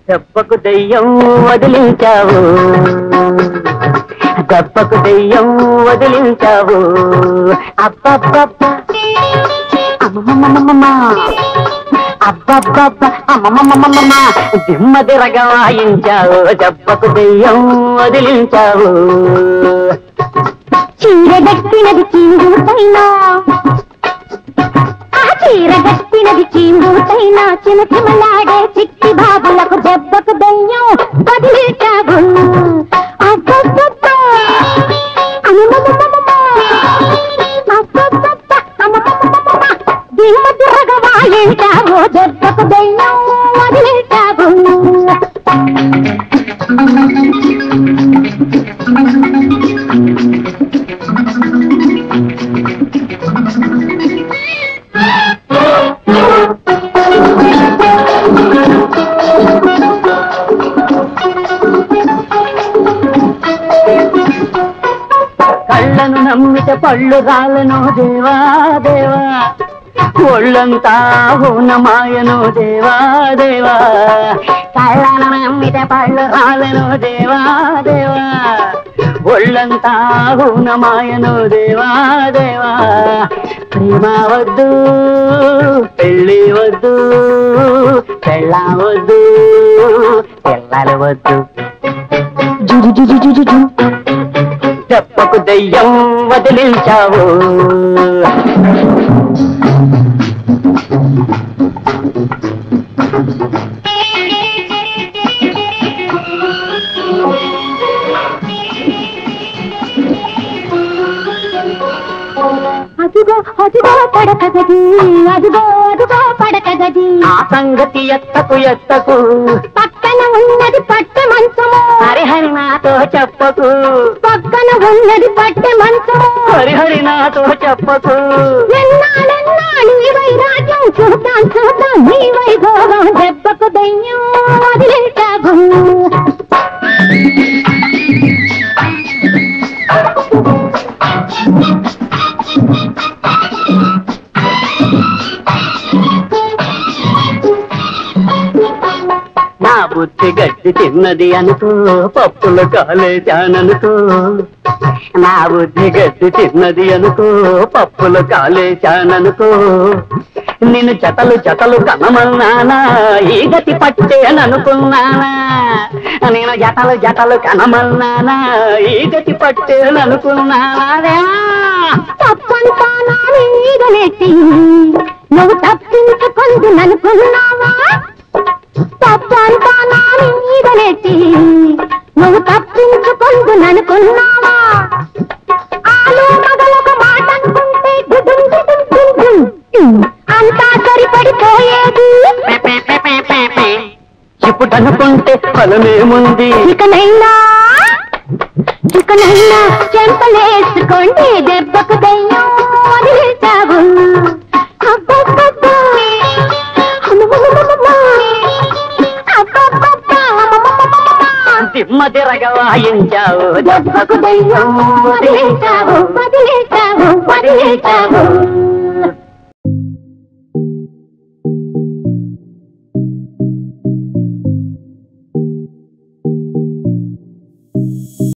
దెబ్బకు దెయ్యం వదిలించావు దెబ్బకు దెయ్యం వదిలించావు అబ్బబ్బబ్బ అమ్మమ్మమ్మమ్మ అబ్బబ్బబ్బ అమ్మమ్మమ్మమ్మ దిమ్మ తిరగ వాయించావు దెబ్బకు దెయ్యం వదిలించావు చీరగట్టినది చీంగుతైనా ఆ చీరగట్టినది చీంగుతైనా చిమచిమలాడే చిట్టి బాబులకు దెబ్బకు దయ్యం వదిలేటావు అబ్బబ్బబ్బ. అమ్మమ్మమ్మమ్మమ్మ. అబ్బబ్బబ్బ. అమ్మమ్మమ్మమ్మమ్మ. దిమ్మ తిరగవాయింటావు దెబ్బకు దయ్యం వదిలేటావు కళ్ళను నమ్మిత పళ్ళు రాలను దేవా దేవా ఒళ్ళంతా హూనమాయను దేవా దేవా కళ్ళను నమ్మిత పళ్ళు రాలను దేవా దేవా ఒళ్ళంతా హూనమాయను దేవా దేవా ప్రేమ వద్దు పెళ్ళి వద్దు పెళ్ళ వద్దు పిల్లలు వద్దు జుజు జుజు జుజు జు దెబ్బకు దెయ్యం వదిలించావు అదిగో అదిగో పడక గది అదిగో అదిగో పడక గది ఆ సంగతి ఎత్తకు ఎత్తకు పక్కన ఉన్నది పట్టె మంచము హరిహరి నాతో చెప్పకు పక్కన ఉన్నది పట్టె మంచము హరిహరి నాతో చెప్పకు ఎన్నాళ్ళెన్నాళ్ళు నీ వైరాగ్యం చూద్దాం చూద్దాం నీ వైభోగం దెబ్బకు దయ్యం వదిలేటాగు నా బుద్ధి గడ్డి తిన్నది అనుకో పప్పులు కాలేశాననుకో నా బుద్ధి గడ్డి తిన్నది అనుకో పప్పులు కాలేశాననుకో నిన్ను జతలు జతలు కనమన్నానా ఈ గతి పట్టేననుకున్నానా నేను జతలు జతలు కనమన్నానా ఈ గతి పట్టేననుకున్నానా తప్పంతా నా మీద నెట్టి నువ్వు తప్పించుకుందు ననుకున్నావా తప్పంతా నా మీద నెట్టి నువ్వు తప్పించుకుందు ననుకున్నావా ఆలు మగలొక మాట అనుకుంటే గుడుం గుడుం గుడుం గుడుం. అంతా సరిపడిపోయేది ఇప్పుడనుకుంటే ఫలమేముంది ఇకనైనా ఇకనైనా చెంపలేసుకోండి దెబ్బకు దయ్యం వదిలేశావు అబ్బబ్బబ్బా. అమ్మమ్మమ్మమ్మమ్మ. అబ్బబ్బబ్బా. అమ్మమ్మమ్మమ్మమ్మ. దిమ్మ తిరగ వాయించావు దెబ్బకు దయ్యం వదిలేశావు వదిలేశావు వదిలేశావు